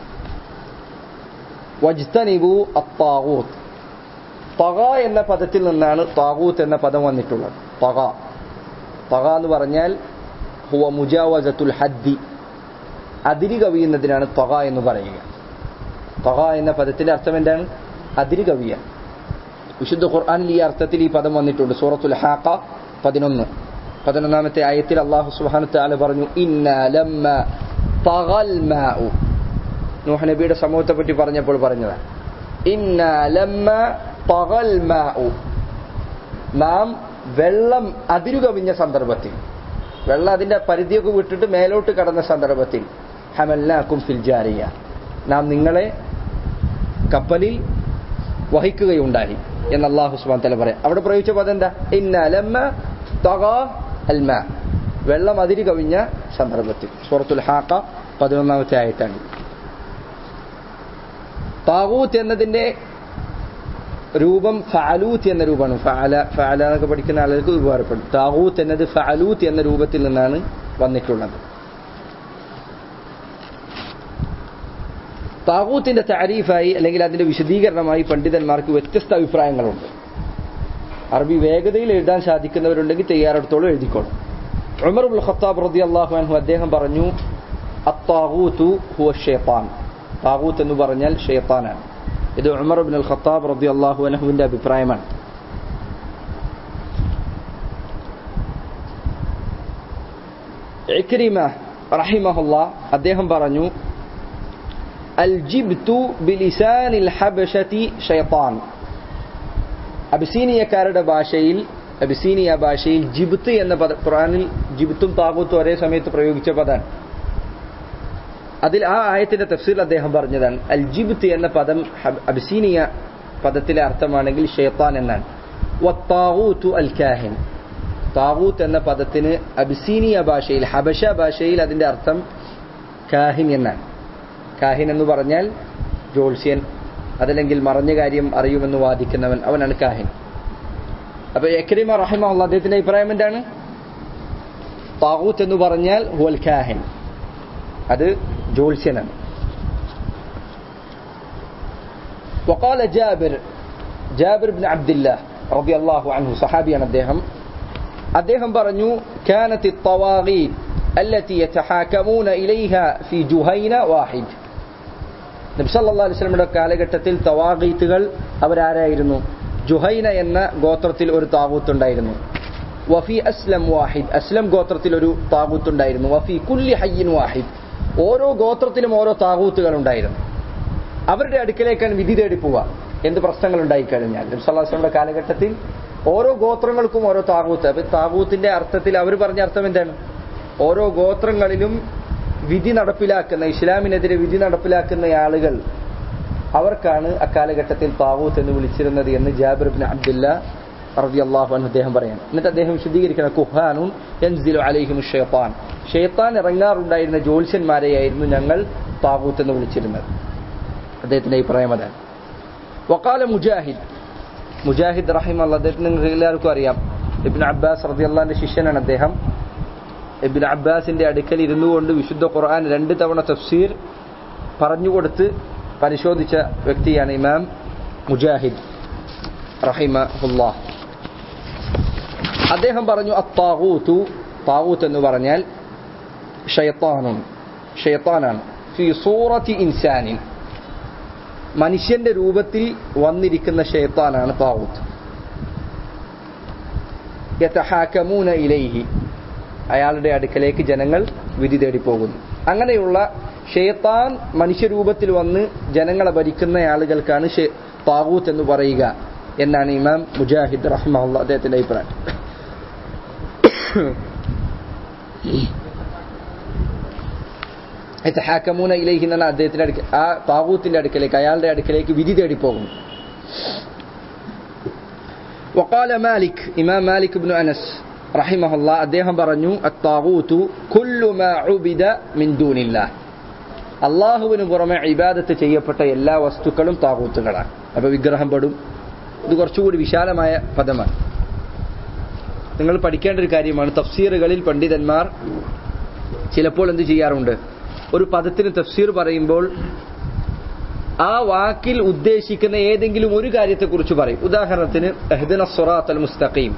വജ്തനിബു അത്താവൂത്ത് തക എന്ന പദത്തിൽ നിന്നാണ് താകൂത്ത് എന്ന പദം വന്നിട്ടുള്ളത് തക തക എന്ന് പറഞ്ഞാൽ ഹുവ മുജാവസത്തുൽ ഹദ്ദി അതിരി കവിയുന്നതിനാണ് തക എന്ന് പറയുക തക എന്ന പദത്തിന്റെ അർത്ഥം എന്താണ് അതിരി കവിയ വിശുദ്ധ ഖുർആാനിൽ ഈ അർത്ഥത്തിൽ ഈ പദം വന്നിട്ടുണ്ട് സൂറത്തുൽ ഹാക്ക പതിനൊന്ന് പതിനൊന്നാമത്തെ ആയത്തിൽ അള്ളാഹു സുബ്ഹാനഹു തആല പറഞ്ഞു ഇന്ന ലമ്മ തഗൽ മാഉ നൂഹ് നബിയുടെ സമൂഹത്തെ പറ്റി പറഞ്ഞപ്പോൾ പറഞ്ഞതാണ് ഇന്ന ലമ്മ തഗൽ മാഉ നാം വെള്ളം അതിരുകവിഞ്ഞ സന്ദർഭത്തിൽ വെള്ളം അതിന്റെ പരിധിയൊക്കെ വിട്ടിട്ട് മേലോട്ട് കടന്ന സന്ദർഭത്തിൽ ഹമല്ലാക്കും ഫിൽജാരിയ നാം നിങ്ങളെ കപ്പലിൽ വഹിക്കുകയുണ്ടായി എന്ന് അള്ളാഹു സുബാൻ തല പറയാം അവിടെ പ്രയോഗിച്ച പദം എന്താ ഇന്ന ലമ്മ തഗ അൽമ വെള്ളം അതിരി കവിഞ്ഞ സന്ദർഭത്തിൽ സൂറത്തുൽ ഹാക്ക പതിനൊന്നാമത്തെ ആയത്താണ് താവൂത്ത് എന്നതിന്റെ രൂപം ഫഅലൂത്ത് എന്ന രൂപമാണ് ഫഅല ഫഅല എന്നൊക്കെ പഠിക്കുന്ന ആളുകൾക്ക് ഉപകാരപ്പെടും താവൂത്ത് എന്നത് ഫഅലൂത്ത് എന്ന രൂപത്തിൽ നിന്നാണ് വന്നിട്ടുള്ളത് താവൂത്തിന്റെ താരീഫായി അല്ലെങ്കിൽ അതിന്റെ വിശദീകരണമായി പണ്ഡിതന്മാർക്ക് വ്യത്യസ്ത അഭിപ്രായങ്ങളുണ്ട് അറബി വേഗതയിൽ എഴുതാൻ സാധിക്കുന്നവരുണ്ടെങ്കിൽ തയ്യാറെടുത്തോളം എഴുതിക്കോളും ഉമർ ഉൽ ഖത്താബ് റതി അള്ളാഹു അൻഹു അദ്ദേഹം പറഞ്ഞു അത്താവൂത്തു ഹുവ ഷേത്താൻ താവൂത്ത് എന്ന് പറഞ്ഞാൽ ഷേത്താനാണ് ഇത് ഉമർ ബിൻ അൽ ഖത്താബ് റതി അള്ളാഹു അനഹുവിന്റെ അഭിപ്രായമാണ് ഇക്രിമ റഹിമഹുല്ല അദ്ദേഹം പറഞ്ഞു അൽ ജിബ്തു ബിലിസാനിൽ ഹബഷതി ഷൈത്താൻ അബിസീനിയക്കാരുടെ ഭാഷയിൽ അബിസീനിയ ഭാഷയിൽ ജിബ്ത്ത് എന്ന പദ ഖുറാനിൽ ജിബ്ത്തും താകൂത്തും ഒരേ സമയത്ത് പ്രയോഗിച്ച പദമാണ് അതിൽ ആ ആയത്തിന്റെ തഫ്സീൽ അദ്ദേഹം പറഞ്ഞതാണ് അൽ ജിബ്ത്ത് എന്ന പദം അബിസീനിയ പദത്തിലെ അർത്ഥമാണെങ്കിൽ ഷെയ്ത്താൻ എന്നാണ് വത്താവൂത്തു അൽ കാഹിൻ താവൂത്ത് എന്ന പദത്തിന് അബിസീനിയ ഭാഷയിൽ ഹബഷ ഭാഷയിൽ അതിന്റെ അർത്ഥം കാഹിൻ എന്നാണ് കാഹിൻ എന്ന് പറഞ്ഞാൽ ജോത്സ്യൻ അതല്ലെങ്കിൽ മറഞ്ഞ കാര്യം അറിയുമെന്ന് വാദിക്കുന്നവൻ അവനാണ് കാഹിൻ അപ്പൊ എക്രിമ റഹിമ അദ്ദേഹത്തിന്റെ അഭിപ്രായം എന്താണ് താവൂത്ത് എന്ന് പറഞ്ഞാൽ ഹുവൽ കാഹിൻ അത് ജോത്സ്യനാണ് وقال جابر جابر بن عبد الله رضي الله عنه صحابيان അദ്ദേഹം അദ്ദേഹം പറഞ്ഞു كانت الطواغيت التي يتحاكمون إليها في جهينة واحد നബി സല്ലല്ലാഹു അലൈഹി വസല്ലമയുടെ കാലഘട്ടത്തിൽ തവാഗീത്തുകൾ അവരാരായിരുന്നു ജുഹൈന എന്ന ഗോത്രത്തിൽ ഒരു താവൂത്തുണ്ടായിരുന്നു വഫി അസ്ലം വാഹിദ് അസ്ലം ഗോത്രത്തിൽ ഒരു താവൂത്തുണ്ടായിരുന്നു വഫി കുല്ലി ഹയ്യിൻ വാഹിദ് ഓരോ ഗോത്രത്തിലും ഓരോ താവൂത്തുകൾ ഉണ്ടായിരുന്നു അവരുടെ അടുക്കലേക്കാണ് വിധി തേടി പോവുക എന്ത് പ്രശ്നങ്ങൾ ഉണ്ടായിക്കഴിഞ്ഞാൽ നബി സല്ലല്ലാഹു അലൈഹി വസല്ലമയുടെ കാലഘട്ടത്തിൽ ഓരോ ഗോത്രങ്ങൾക്കും ഓരോ താകൂത്ത് അപ്പൊ താകൂത്തിന്റെ അർത്ഥത്തിൽ അവർ പറഞ്ഞ അർത്ഥം എന്താണ് ഓരോ ഗോത്രങ്ങളിലും വിധി നടപ്പിലാക്കുന്ന ഇസ്ലാമിനെതിരെ വിധി നടപ്പിലാക്കുന്ന ആളുകൾ അവർക്കാണ് അക്കാലഘട്ടത്തിൽ താവൂത്ത് എന്ന് വിളിച്ചിരുന്നത് എന്ന് ജാബിർ ബിൻ അബ്ദുല്ല റബി അള്ളാഹു അൻ അദ്ദേഹം പറയാം എന്നിട്ട് അദ്ദേഹം വിശദീകരിക്കണം കുഹാനുൻ യൻസിലു അലൈഹിം ഷെയ്ത്താൻ ഷെയ്ത്താൻ ഇറങ്ങാറുണ്ടായിരുന്ന ജ്യോത്സ്യന്മാരെയായിരുന്നു ഞങ്ങൾ താവൂത്ത് എന്ന് വിളിച്ചിരുന്നത് അദ്ദേഹത്തിന്റെ അഭിപ്രായം അതാണ് വക്കാല മുജാഹിദ് മുജാഹിദ് റഹിം അല്ല അദ്ദേഹത്തിന് നിങ്ങൾക്ക് എല്ലാവർക്കും അറിയാം ഇബിൻ അബ്ബാസ് റദിയല്ലാന്റെ ശിഷ്യനാണ് അദ്ദേഹം ഇബിൻ അബ്ബാസിന്റെ അടുക്കൽ ഇരുന്നു കൊണ്ട് വിശുദ്ധ ഖുർആൻ രണ്ട് തവണ തഫ്സീർ പറഞ്ഞുകൊടുത്ത് പരിശോധിച്ച വ്യക്തിയാണ് ഇമാം മുജാഹിദ് റഹിമഹുല്ലാ അദ്ദേഹം പറഞ്ഞു അത്താവൂത്തു താവൂത്ത് എന്ന് പറഞ്ഞാൽ ഷയത്താനും ഷയത്താനാണ് ഫി സൂറത്തി ഇൻസാനിൻ മനുഷ്യന്റെ രൂപത്തിൽ വന്നിരിക്കുന്ന ഷെയ്ത്താനാണ് താവൂത്ത് യതഹാക്കമൂന ഇലൈഹി അയാളുടെ അടുക്കലേക്ക് ജനങ്ങൾ വിധി തേടി പോകുന്നു അങ്ങനെയുള്ള ഷെയ്ത്താൻ മനുഷ്യരൂപത്തിൽ വന്ന് ജനങ്ങളെ ഭരിക്കുന്ന ആളുകൾക്കാണ് താവൂത്ത് എന്ന് പറയുക എന്നാണ് ഇമാം മുജാഹിദ് റഹ്മുള്ള അദ്ദേഹത്തിന്റെ അഭിപ്രായം ഹാക്കമൂന ഇലൈഹി എന്നാണ് അദ്ദേഹത്തിന്റെ അടുക്ക ആ താവൂത്തിന്റെ അടുക്കലേക്ക് അയാളുടെ അടുക്കലേക്ക് വിധി തേടി പോകുന്നു وقال مالك إمام مالك بن أنس رحمه الله അദ്ദേഹം പറഞ്ഞു الطاغوت كل ما عبد من دون الله അള്ളാഹുവിന് പുറമെ ഇബാദത്ത് ചെയ്യപ്പെട്ട എല്ലാ വസ്തുക്കളും താകൂത്തുകളാണ് അപ്പൊ വിഗ്രഹം പെടും ഇത് കുറച്ചുകൂടി വിശാലമായ പദമാണ് നിങ്ങൾ പഠിക്കേണ്ട ഒരു കാര്യമാണ് തഫ്സീറുകളിൽ പണ്ഡിതന്മാർ ചിലപ്പോൾ എന്ത് ചെയ്യാറുണ്ട് ഒരു പദത്തിന് തഫ്സീർ പറയുമ്പോൾ ആ വാക്കിൽ ഉദ്ദേശിക്കുന്ന ഏതെങ്കിലും ഒരു കാര്യത്തെക്കുറിച്ച് പറയും ഉദാഹരണത്തിന് എഹ്ദിന സൊറാത്ത് അൽ മുസ്തഖീം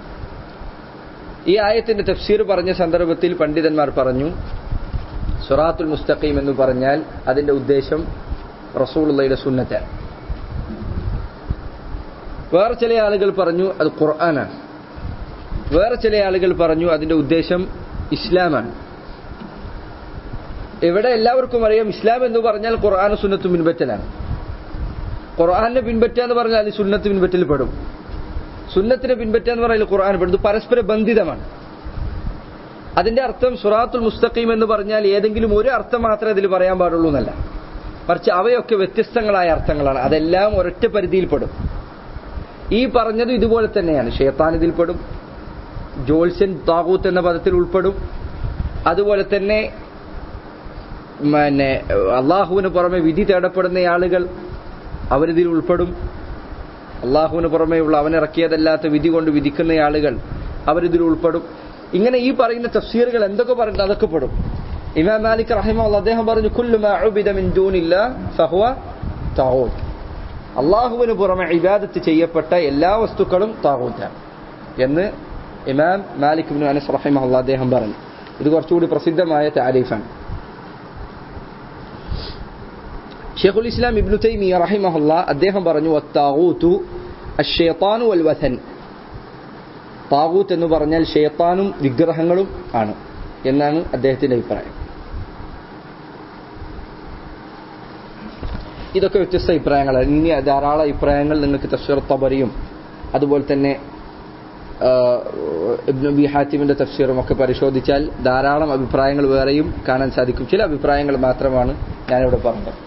ഈ ആയത്തിന്റെ തഫ്സീർ പറഞ്ഞ സന്ദർഭത്തിൽ പണ്ഡിതന്മാർ പറഞ്ഞു സുറാത്തുൽ മുസ്തഖീം എന്ന് പറഞ്ഞാൽ അതിന്റെ ഉദ്ദേശം റസൂളുള്ളയുടെ സുന്നത്താണ് വേറെ ചില ആളുകൾ പറഞ്ഞു അത് ഖുർആനാണ് വേറെ ചില ആളുകൾ പറഞ്ഞു അതിന്റെ ഉദ്ദേശം ഇസ്ലാമാണ് ഇവിടെ എല്ലാവർക്കും അറിയാം ഇസ്ലാം എന്ന് പറഞ്ഞാൽ ഖുർആൻ സുന്നത്ത് പിൻപറ്റലാണ് ഖുർആാനെ പിൻപറ്റുക എന്ന് പറഞ്ഞാൽ അത് സുന്നത്ത് പിൻപറ്റൽ പെടും സുന്നത്തിനെ പിൻപറ്റുക എന്ന് പറഞ്ഞാൽ ഖുർആൻ പെടും ഇത് പരസ്പര ബന്ധിതമാണ് അതിന്റെ അർത്ഥം സുറാത്തുൽ മുസ്തഖീം എന്ന് പറഞ്ഞാൽ ഏതെങ്കിലും ഒരു അർത്ഥം മാത്രമേ അതിൽ പറയാൻ പാടുള്ളൂ എന്നല്ല മറിച്ച് അവയൊക്കെ വ്യത്യസ്തങ്ങളായ അർത്ഥങ്ങളാണ് അതെല്ലാം ഒരൊറ്റ പരിധിയിൽപ്പെടും ഈ പറഞ്ഞത് ഇതുപോലെ തന്നെയാണ് ഷേത്താൻ ഇതിൽപ്പെടും ജോൽസൻ താകൂത്ത് എന്ന പദത്തിൽ ഉൾപ്പെടും അതുപോലെ തന്നെ പിന്നെ അള്ളാഹുവിന് പുറമെ വിധി തേടപ്പെടുന്ന ആളുകൾ അവരിതിൽ ഉൾപ്പെടും അള്ളാഹുവിന് പുറമെയുള്ള അവനിറക്കിയതല്ലാത്ത വിധി കൊണ്ട് വിധിക്കുന്ന ആളുകൾ അവരിതിൽ ഉൾപ്പെടും ഇങ്ങനെ ഈ പറയുന്ന തഫ്സീറുകൾ എന്തൊക്കെ പറയുന്നത് അതൊക്കെ പെടും ഇമാം മാലിക് റഹിമുള്ള അദ്ദേഹം പറഞ്ഞു അള്ളാഹുവിന് പുറമെ ഇബാദത്ത് ചെയ്യപ്പെട്ട എല്ലാ വസ്തുക്കളും താകൂത്താണ് എന്ന് ഇമാം മാലിക് ബിൻ അനസ് റഹിമുള്ള അദ്ദേഹം പറഞ്ഞു ഇത് കുറച്ചുകൂടി പ്രസിദ്ധമായ താരീഫാണ് ഷെയ്ഖുൽ ഇസ്ലാം ഇബ്നു തൈമിയ റഹിമഹുല്ല അദ്ദേഹം പറഞ്ഞു വത്താവൂത്തു അഷേത്താനു വൽ വഥൻ താവൂത്ത് എന്ന് പറഞ്ഞാൽ ഷേത്താനും വിഗ്രഹങ്ങളും ആണ് എന്നാണ് അദ്ദേഹത്തിന്റെ അഭിപ്രായം ഇതൊക്കെ വ്യത്യസ്ത അഭിപ്രായങ്ങളാണ് ഇനി ധാരാളം അഭിപ്രായങ്ങൾ നിങ്ങൾക്ക് തഫ്സീർ തബറിയും അതുപോലെ തന്നെ ഇബ്നു ബി ഹാത്തിമിന്റെ തഫ്സീറും ഒക്കെ പരിശോധിച്ചാൽ ധാരാളം അഭിപ്രായങ്ങൾ വേറെയും കാണാൻ സാധിക്കും ചില അഭിപ്രായങ്ങൾ മാത്രമാണ് ഞാനിവിടെ പറഞ്ഞത്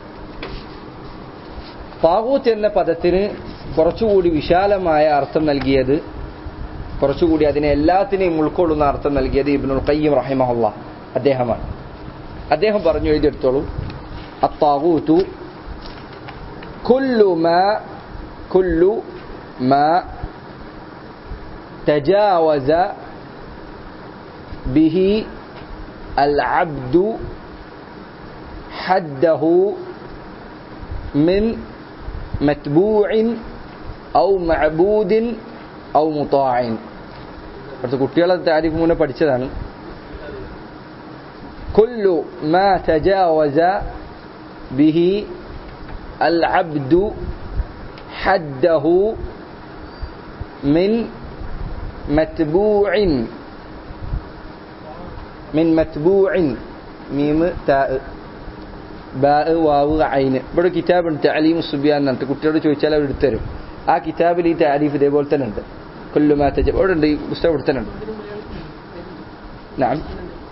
താവൂത്ത് എന്ന പദത്തിന് കുറച്ചുകൂടി വിശാലമായ അർത്ഥം നൽകിയത് കുറച്ചുകൂടി അതിനെ എല്ലാത്തിനെയും ഉൾക്കൊള്ളുന്ന അർത്ഥം നൽകിയത് ഇബ്നുൽ ഖയ്യം റഹിമഹുല്ല അദ്ദേഹമാണ് അദ്ദേഹം പറഞ്ഞു എഴുതിയെടുത്തോളൂ അത്താവൂത്തു കുല്ലു മാ കുല്ലു മാ تجاوز به العبد حده من متبوع أو معبود أو مطاع കുറച്ച് കുട്ടികളെ താരിഫ് മുന്നേ പഠിച്ചതാണ് കുല്ലു മാ തജാവസ ബിഹി അൽ അബ്ദു ഹദ്ദഹു മിൻ മത്ബൂഇൻ മിൻ മത്ബൂഇൻ മീമ് താ ബാ വാവ് ഐന് ഇവിടെ കിതാബുണ്ട് തലീം സുബിയാൻ എന്നിട്ട് കുട്ടിയോട് ചോദിച്ചാൽ അവർ എടുത്തരും ആ കിതാബിൽ ഈ താരീഫ് ഇതേപോലെ തന്നെ ഉണ്ട് കൊല്ലുമാ തജ ഇവിടെ ഉണ്ട് ഈ പുസ്തകം ഇവിടെ തന്നെ ഉണ്ട് നാം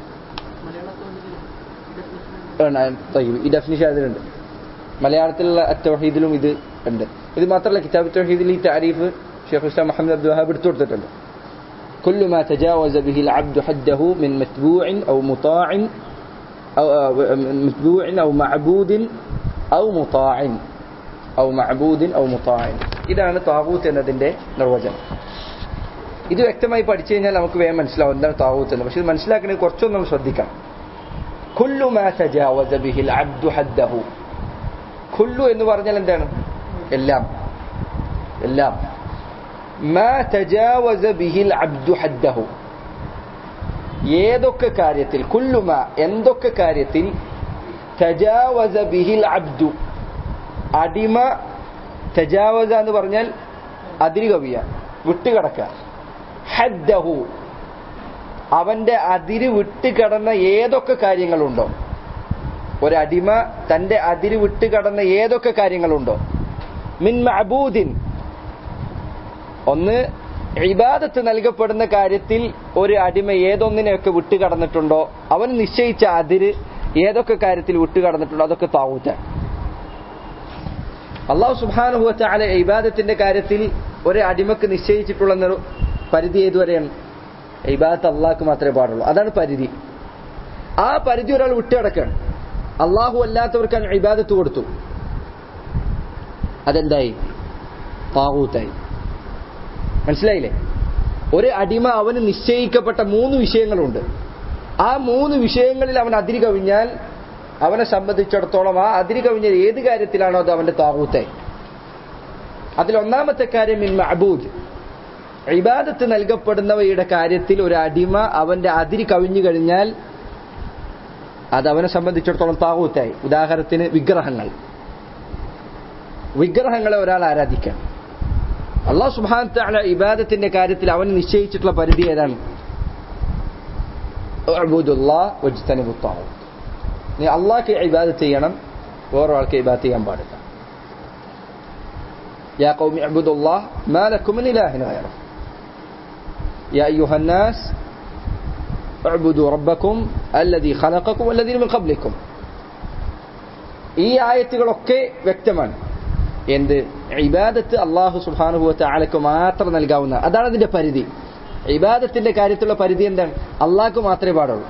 ഈ ഡെഫിനിഷൻ അതിലുണ്ട് മലയാളത്തിലുള്ള തൗഹീദിലും ഇത് ഉണ്ട് ഇത് മാത്രമല്ല കിതാബ് തൗഹീദിൽ ഈ താരീഫ് ഷെയ്ഖ് ഇസ്ലാം മുഹമ്മദ് അബ്ദുൽ വഹാബ് എടുത്തു കൊടുത്തിട്ടുണ്ട് كل ما تجاوز به العبد حده من متبوع أو مطاع أو متبوع أو معبود أو مطاع أو معبود أو مطاع ഇതാണ് താവൂത്ത് എന്നതിന്റെ നിർവചനം ഇത് വ്യക്തമായി പഠിച്ചു കഴിഞ്ഞാൽ നമുക്ക് വേഗം മനസ്സിലാവും എന്താണ് താവൂത്ത് എന്ന് പക്ഷെ ഇത് മനസ്സിലാക്കണമെങ്കിൽ കുറച്ചൊന്നും നമ്മൾ ശ്രദ്ധിക്കാം കുല്ലു മാ തജാവസ ബിഹിൽ അബ്ദു ഹദ്ദഹു കുല്ലു എന്ന് പറഞ്ഞാൽ എന്താണ് എല്ലാം എല്ലാം മാ തജാവസ ബിഹിൽ അബ്ദു ഹദ്ദഹു ഏതൊക്കെ കാര്യത്തിൽ കുല്ലുമ എന്തൊക്കെ കാര്യത്തിൽ തജാവസ ബിഹിൽ അബ്ദു അടിമ തജാവസ എന്ന് പറഞ്ഞാൽ അതിര് കവിയ വിട്ടുകിടക്കുക ഹദ്ദഹു അവന്റെ അതിര് വിട്ടുകടന്ന ഏതൊക്കെ കാര്യങ്ങളുണ്ടോ ഒരടിമ തന്റെ അതിര് വിട്ടുകടന്ന ഏതൊക്കെ കാര്യങ്ങളുണ്ടോ മിൻ മഅബൂദിൻ ഒന്ന് ഇബാദത്ത് നൽകപ്പെടുന്ന കാര്യത്തിൽ ഒരു അടിമ ഏതൊന്നിനെയൊക്കെ വിട്ടുകടന്നിട്ടുണ്ടോ അവൻ നിശ്ചയിച്ച അതിര് ഏതൊക്കെ കാര്യത്തിൽ വിട്ടുകടന്നിട്ടുണ്ടോ അതൊക്കെ താവൂത്ത അള്ളാഹു സുബാനുഭവച്ച അല ഇബാദത്തിന്റെ കാര്യത്തിൽ ഒരു അടിമക്ക് നിശ്ചയിച്ചിട്ടുള്ള നിർ- പരിധി ഏതുവരെയാണ് ഇബാദത്ത് അള്ളാഹ്ക്ക് മാത്രമേ പാടുള്ളൂ അതാണ് പരിധി ആ പരിധി ഒരാൾ വിട്ടുകിടക്കുകയാണ് അള്ളാഹു അല്ലാത്തവർക്കാണ് ഇബാദത്ത് കൊടുത്തു അതെന്തായി താവൂത്തായി മനസ്സിലായില്ലേ ഒരു അടിമ അവന് നിശ്ചയിക്കപ്പെട്ട മൂന്ന് വിഷയങ്ങളുണ്ട് ആ മൂന്ന് വിഷയങ്ങളിൽ അവൻ അതിരി കവിഞ്ഞാൽ അവനെ സംബന്ധിച്ചിടത്തോളം ആ അതിരി കവിഞ്ഞ ഏത് കാര്യത്തിലാണോ അത് അവന്റെ താവൂത്തായി അതിലൊന്നാമത്തെ കാര്യം മിൻ മഅബൂദ് ഇബാദത്ത് നൽകപ്പെടുന്നവയുടെ കാര്യത്തിൽ ഒരു അടിമ അവന്റെ അതിരി കവിഞ്ഞു കഴിഞ്ഞാൽ അത് അവനെ സംബന്ധിച്ചിടത്തോളം താവൂത്തായി ഉദാഹരണത്തിന് വിഗ്രഹങ്ങൾ വിഗ്രഹങ്ങളെ ഒരാൾ ആരാധിക്കാം അള്ളാഹു സുബാൻ തആല ഇബാദത്തിന്റെ കാര്യത്തിൽ അവൻ നിശ്ചയിച്ചിട്ടുള്ള പരിധി ഏതാണ് ഉഅ്ബുദുല്ലാഹ് വജ്തനിബു ത്വാഗൂത്ത്. നീ അള്ളാഹ്ക്ക് ഇബാദത്ത് ചെയ്യണം വേറൊരാൾക്ക് ഇബാദത്ത് ചെയ്യാൻ പാടില്ല يا قوم اعبدوا الله ما لكم من إله غيره يا أيها الناس اعبدوا ربكم الذي خلقكم والذين من قبلكم ഈ ആയത്തുകളൊക്കെ വ്യക്തമാണ് എന്ത് ഇബാദത്ത് അള്ളാഹു സുബാനുഭവത്തെ ആളക്ക് മാത്രം നൽകാവുന്ന അതാണ് അതിന്റെ പരിധി ഇബാദത്തിന്റെ കാര്യത്തിലുള്ള പരിധി എന്താണ് അള്ളാഹ്ക്ക് മാത്രമേ പാടുള്ളൂ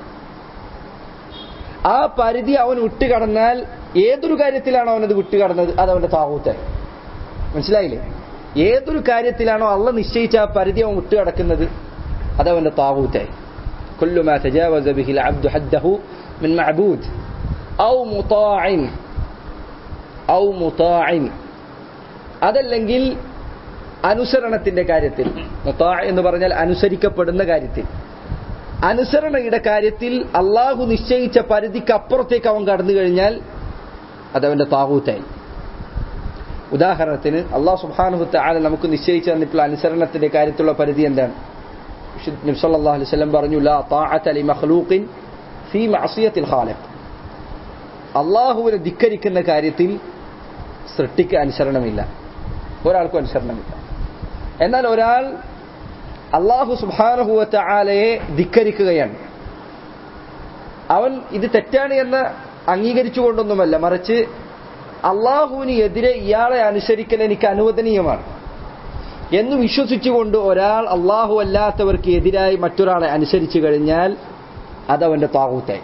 ആ പരിധി അവൻ വിട്ടുകടന്നാൽ ഏതൊരു കാര്യത്തിലാണോ അവനത് വിട്ടുകടന്നത് അത് അവന്റെ താവൂത്തായി മനസ്സിലായില്ലേ ഏതൊരു കാര്യത്തിലാണോ അള്ള നിശ്ചയിച്ച ആ പരിധി അവൻ വിട്ടുകടക്കുന്നത് അത് അവന്റെ താവൂത്തായി كل ما تجاوز به العبد حده من معبود أو مطاع أو مطاع അതല്ലെങ്കിൽ അനുസരണത്തിന്റെ കാര്യത്തിൽ മുത്താ എന്ന് പറഞ്ഞാൽ അനുസരിക്കപ്പെടുന്ന കാര്യത്തിൽ അനുസരണയുടെ കാര്യത്തിൽ അള്ളാഹു നിശ്ചയിച്ച പരിധിക്ക് അപ്പുറത്തേക്ക് അവൻ കടന്നു കഴിഞ്ഞാൽ അതവന്റെ താവൂത്തായി ഉദാഹരണത്തിന് അള്ളാഹു സുബാനുഹത്ത് ആല നമുക്ക് നിശ്ചയിച്ചു തന്നിട്ടുള്ള അനുസരണത്തിന്റെ കാര്യത്തിലുള്ള പരിധി എന്താണ് നബ്സല്ലാ അലൈഹി സ്വലം പറഞ്ഞു ലാ താഅത ലി മഖ്ലൂഖിൻ ഫീ മഅസിയത്തിൽ ഖാലിഖ് അള്ളാഹുവിനെ ധിക്കരിക്കുന്ന കാര്യത്തിൽ സൃഷ്ടിക്ക് അനുസരണമില്ല ഒരാൾക്കും അനുസരണമില്ല എന്നാൽ ഒരാൾ അള്ളാഹു സുബാനഹുവത്ത ആലയെ ധിക്കരിക്കുകയാണ് അവൻ ഇത് തെറ്റാണ് എന്ന് അംഗീകരിച്ചുകൊണ്ടൊന്നുമല്ല മറിച്ച് അള്ളാഹുവിന് എതിരെ ഇയാളെ അനുസരിക്കൽ എനിക്ക് അനുവദനീയമാണ് എന്ന് വിശ്വസിച്ചുകൊണ്ട് ഒരാൾ അള്ളാഹു അല്ലാത്തവർക്ക് എതിരായി മറ്റൊരാളെ അനുസരിച്ചു കഴിഞ്ഞാൽ അതവന്റെ താകൂത്തായി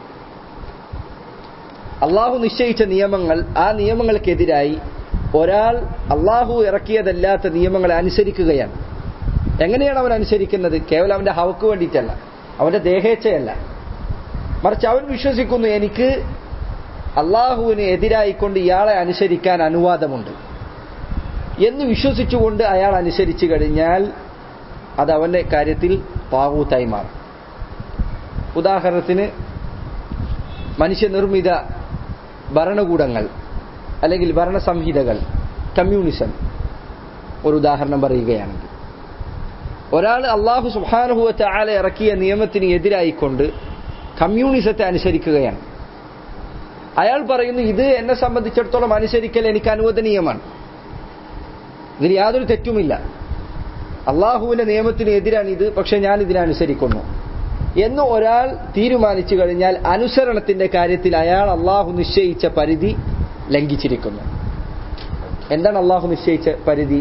അള്ളാഹു നിശ്ചയിച്ച നിയമങ്ങൾ ആ നിയമങ്ങൾക്കെതിരായി ഒരാൾ അള്ളാഹു ഇറക്കിയതല്ലാത്ത നിയമങ്ങളെ അനുസരിക്കുകയാണ് എങ്ങനെയാണ് അവൻ അനുസരിക്കുന്നത് കേവലം അവന്റെ ഹവക്ക് വേണ്ടിയിട്ടല്ല അവന്റെ ദേഹേച്ഛയല്ല മറിച്ച് അവൻ വിശ്വസിക്കുന്നു എനിക്ക് അള്ളാഹുവിന് എതിരായിക്കൊണ്ട് ഇയാളെ അനുസരിക്കാൻ അനുവാദമുണ്ട് എന്ന് വിശ്വസിച്ചുകൊണ്ട് അയാൾ അനുസരിച്ചു കഴിഞ്ഞാൽ അത് അവന്റെ കാര്യത്തിൽ പാവൂത്തായി മാറും ഉദാഹരണത്തിന് മനുഷ്യനിർമ്മിത ഭരണകൂടങ്ങൾ അല്ലെങ്കിൽ ഭരണ സംഹിതകൾ കമ്മ്യൂണിസം ഒരു ഉദാഹരണം പറയുകയാണെങ്കിൽ ഒരാൾ അള്ളാഹു സുബാനുഭവത്തെ ആളെ ഇറക്കിയ നിയമത്തിന് എതിരായിക്കൊണ്ട് കമ്മ്യൂണിസത്തെ അനുസരിക്കുകയാണ് അയാൾ പറയുന്നു ഇത് എന്നെ സംബന്ധിച്ചിടത്തോളം അനുസരിക്കൽ എനിക്ക് അനുവദനീയമാണ് ഇതിൽ യാതൊരു തെറ്റുമില്ല അള്ളാഹുവിന്റെ നിയമത്തിന് എതിരാണ് ഇത് പക്ഷെ ഞാൻ ഇതിനനുസരിക്കുന്നു എന്ന് ഒരാൾ തീരുമാനിച്ചു കഴിഞ്ഞാൽ അനുസരണത്തിന്റെ കാര്യത്തിൽ അയാൾ അള്ളാഹു നിശ്ചയിച്ച പരിധി ലംഘിച്ചിരിക്കുന്നു എന്താണ് അള്ളാഹു നിശ്ചയിച്ച പരിധി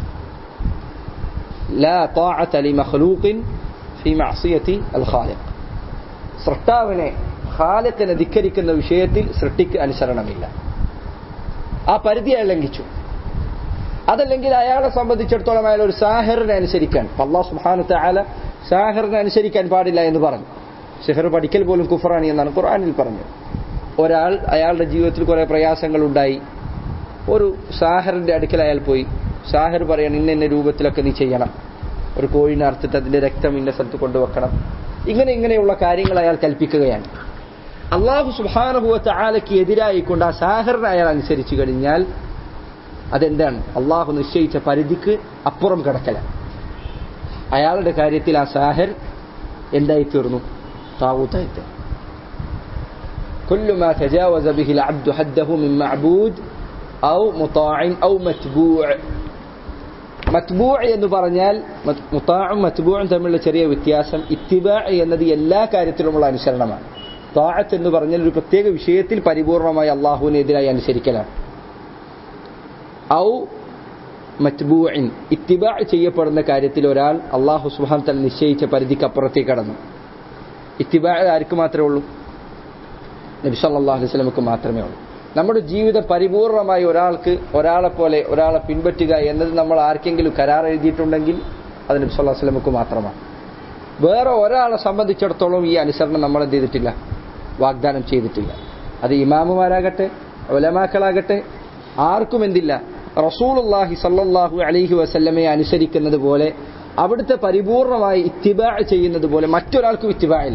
لا طاعة لمخلوق في معصية الخالق സൃഷ്ടാവിനെ ഖാലിഖിനെ ധിക്കരിക്കുന്ന വിഷയത്തിൽ സൃഷ്ടിക്ക് അനുസരണമില്ല ആ പരിധി അയാൾ ലംഘിച്ചു അതല്ലെങ്കിൽ അയാളെ സംബന്ധിച്ചിടത്തോളം അയാൾ ഒരു സാഹിറിനെ അനുസരിക്കാൻ അള്ളാഹു സുബ്ഹാനഹു ആല സാഹിറിനെ അനുസരിക്കാൻ പാടില്ല എന്ന് പറഞ്ഞു സിഹർ പഠിക്കൽ പോലും കുഫറാണി എന്നാണ് ഖുർആനിൽ പറഞ്ഞത് ഒരാൾ അയാളുടെ ജീവിതത്തിൽ കുറെ പ്രയാസങ്ങൾ ഉണ്ടായി ഒരു സാഹറിന്റെ അടുക്കൽ അയാൾ പോയി സാഹിർ പറയണം ഇന്ന ഇന്ന രൂപത്തിലൊക്കെ നീ ചെയ്യണം ഒരു കോഴിനെ അറുത്തിട്ട് അതിന്റെ രക്തം ഇന്ന സ്ഥലത്ത് കൊണ്ടുവെക്കണം ഇങ്ങനെ ഇങ്ങനെയുള്ള കാര്യങ്ങൾ അയാൾ കൽപ്പിക്കുകയാണ് അള്ളാഹു സുബാനുഭവത്തെ ആലയ്ക്ക് എതിരായിക്കൊണ്ട് ആ സാഹറിനെ അയാൾ അനുസരിച്ചു കഴിഞ്ഞാൽ അതെന്താണ് അള്ളാഹു നിശ്ചയിച്ച പരിധിക്ക് അപ്പുറം കിടക്കല അയാളുടെ കാര്യത്തിൽ ആ സാഹിർ എന്തായി തീർന്നു താവൂത്തായി തീർന്നു كل ما تجاوز به العبد حده من معبود أو مطاع أو متبوع മത്ബൂዕ എന്ന് പറഞ്ഞാൽ മുത്താഴും മത്ബൂഴും തമ്മിലുള്ള ചെറിയ വ്യത്യാസം ഇത്തിബാ എന്നത് എല്ലാ കാര്യത്തിലുമുള്ള അനുസരണമാണ് താഴത്ത് എന്ന് പറഞ്ഞാൽ ഒരു പ്രത്യേക വിഷയത്തിൽ പരിപൂർണമായി അള്ളാഹുവിനെതിരായി അനുസരിക്കലാണ് ഔ മത്ബൂഇൻ ഇത്തിബാ ചെയ്യപ്പെടുന്ന കാര്യത്തിൽ ഒരാൾ അള്ളാഹു സുഹാൻ തല നിശ്ചയിച്ച പരിധിക്ക് അപ്പുറത്തേക്ക് കടന്നു ഇത്തിബാ ആർക്ക് മാത്രമേ ഉള്ളൂ നബി സല്ലല്ലാഹു അലൈഹി വസല്ലമക്ക് മാത്രമേ ഉള്ളൂ നമ്മുടെ ജീവിതം പരിപൂർണമായി ഒരാൾക്ക് ഒരാളെ പോലെ ഒരാളെ പിൻപറ്റുക എന്നത് നമ്മൾ ആർക്കെങ്കിലും കരാർ എഴുതിയിട്ടുണ്ടെങ്കിൽ അത് നബി സല്ലല്ലാഹു അലൈഹി വസല്ലമക്ക് മാത്രമാണ് വേറെ ഒരാളെ സംബന്ധിച്ചിടത്തോളം ഈ അനുസരണം നമ്മൾ എന്ത് ചെയ്തിട്ടില്ല വാഗ്ദാനം ചെയ്തിട്ടില്ല അത് ഇമാമുമാരാകട്ടെ ഒലമാക്കളാകട്ടെ ആർക്കും എന്തില്ല റസൂലുള്ളാഹി സല്ലല്ലാഹു അലൈഹി വസല്ലമയെ അനുസരിക്കുന്നത് പോലെ അവിടുത്തെ പരിപൂർണമായി ഇത്തിബാ ചെയ്യുന്നത് പോലെ മറ്റൊരാൾക്കും ഇത്തിബാ ഇല്ല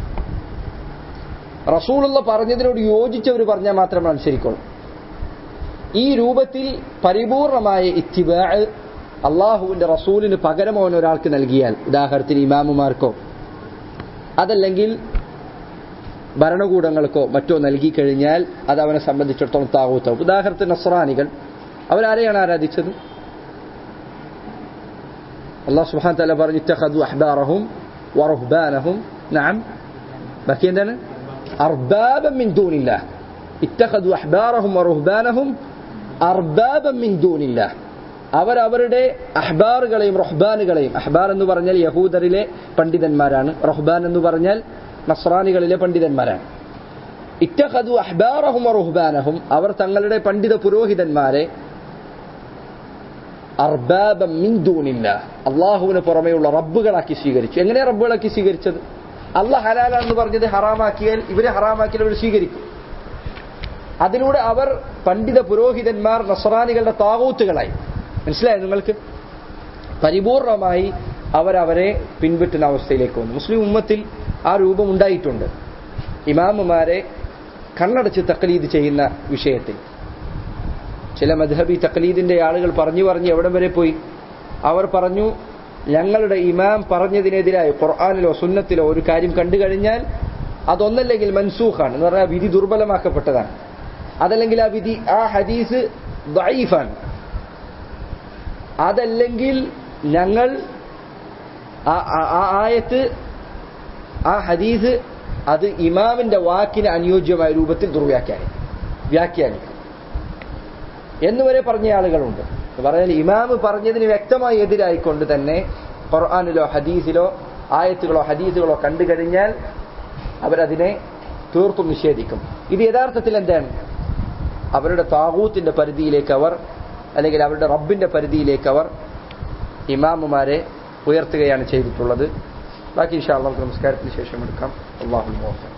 റസൂലുള്ള പറഞ്ഞതിനോട് യോജിച്ചവർ പറഞ്ഞാൽ മാത്രമേ അനുസരിക്കുള്ളൂ ഈ രൂപത്തിൽ പരിപൂർണമായ ഇത്തിബാ അള്ളാഹുവിന്റെ റസൂലിന് പകരം അവൻ ഒരാൾക്ക് നൽകിയാൽ ഉദാഹരണത്തിന് ഇമാമുമാർക്കോ അതല്ലെങ്കിൽ ഭരണകൂടങ്ങൾക്കോ മറ്റോ നൽകി കഴിഞ്ഞാൽ അത് അവനെ സംബന്ധിച്ചിടത്തോളം താവൂത്താവും ഉദാഹരണത്തിന് നസ്രാനികൾ അവരാരെയാണ് ആരാധിച്ചത് അള്ളാഹു സുബ്ഹാനഹു തആല പറഞ്ഞു ഇത്തഖദു അഹ്ബാറഹും വറുഹ്ബാനഹും നഅം ബാക്കി എന്താണ് أربابا من دون الله اتخذوا أحبارهم ورهبانهم أربابا من دون الله അവർ അവരുടെ അഹ്ബാറുകളെയും റഹ്ബാനുകളെയും അഹ്ബാർ എന്ന് പറഞ്ഞാൽ യഹൂദറിലെ പണ്ഡിതന്മാരാണ് റഹ്ബാൻ എന്ന് പറഞ്ഞാൽ നസ്രാനികളിലെ പണ്ഡിതന്മാരാണ് ഇറ്റഹദു അഹ്ബാറഹും റുഹ്ബാനഹും അവർ തങ്ങളുടെ പണ്ഡിത പുരോഹിതന്മാരെ അർബാബം മിന്ദൂനില്ല അള്ളാഹുവിന് പുറമെയുള്ള റബ്ബുകളാക്കി സ്വീകരിച്ചു എങ്ങനെ റബ്ബുകളാക്കി സ്വീകരിച്ചത് അള്ളാഹ് ഹലാലാന്ന് പറഞ്ഞത് ഹറാമാക്കിയാൽ ഇവരെ ഹറാമാക്കിയാൽ അവർ സ്വീകരിക്കും അതിലൂടെ അവർ പണ്ഡിത പുരോഹിതന്മാർ നസ്രാനികളുടെ താവൂത്തുകളായി മനസ്സിലായോ നിങ്ങൾക്ക് പരിപൂർണമായി അവരവരെ പിൻപറ്റുന്ന അവസ്ഥയിലേക്ക് വന്നു മുസ്ലിം ഉമ്മത്തിൽ ആ രൂപം ഉണ്ടായിട്ടുണ്ട് ഇമാമുമാരെ കണ്ണടച്ച് തക്ലീദ് ചെയ്യുന്ന വിഷയത്തിൽ ചില മദ്ഹബി തക്ലീദിന്റെ ആളുകൾ പറഞ്ഞു പറഞ്ഞ് എവിടം വരെ പോയി അവർ പറഞ്ഞു ഞങ്ങളുടെ ഇമാം പറഞ്ഞതിനെതിരായി ഖുർആാനിലോ സുന്നത്തിലോ ഒരു കാര്യം കണ്ടു കഴിഞ്ഞാൽ അതൊന്നല്ലെങ്കിൽ മൻസൂഖാണ് എന്ന് പറഞ്ഞാൽ വിധി ദുർബലമാക്കപ്പെട്ടതാണ് അതല്ലെങ്കിൽ ആ വിധി ആ ഹദീസ് ദൈഫാണ് അതല്ലെങ്കിൽ ഞങ്ങൾ ആ ആയത്ത് ആ ഹദീസ് അത് ഇമാമിന്റെ വാക്കിന് അനുയോജ്യമായ രൂപത്തിൽ ദുർവ്യാഖ്യാനി വ്യാഖ്യാനിക്കും എന്നുവരെ പറഞ്ഞ ആളുകളുണ്ട് പറഞ്ഞാൽ ഇമാമ് പറഞ്ഞതിന് വ്യക്തമായി എതിരായിക്കൊണ്ട് തന്നെ ഖുർആാനിലോ ഹദീസിലോ ആയത്തുകളോ ഹദീസുകളോ കണ്ടു കഴിഞ്ഞാൽ അവരതിനെ തീർത്തും നിഷേധിക്കും ഇത് യഥാർത്ഥത്തിൽ എന്താണ് അവരുടെ താകൂത്തിന്റെ പരിധിയിലേക്ക് അവർ അല്ലെങ്കിൽ അവരുടെ റബ്ബിന്റെ പരിധിയിലേക്ക് അവർ ഇമാമുമാരെ ഉയർത്തുകയാണ് ചെയ്തിട്ടുള്ളത് ബാക്കി ഇൻഷാ അള്ളാഹ് നമസ്കാരത്തിന് ശേഷം എടുക്കാം അള്ളാഹു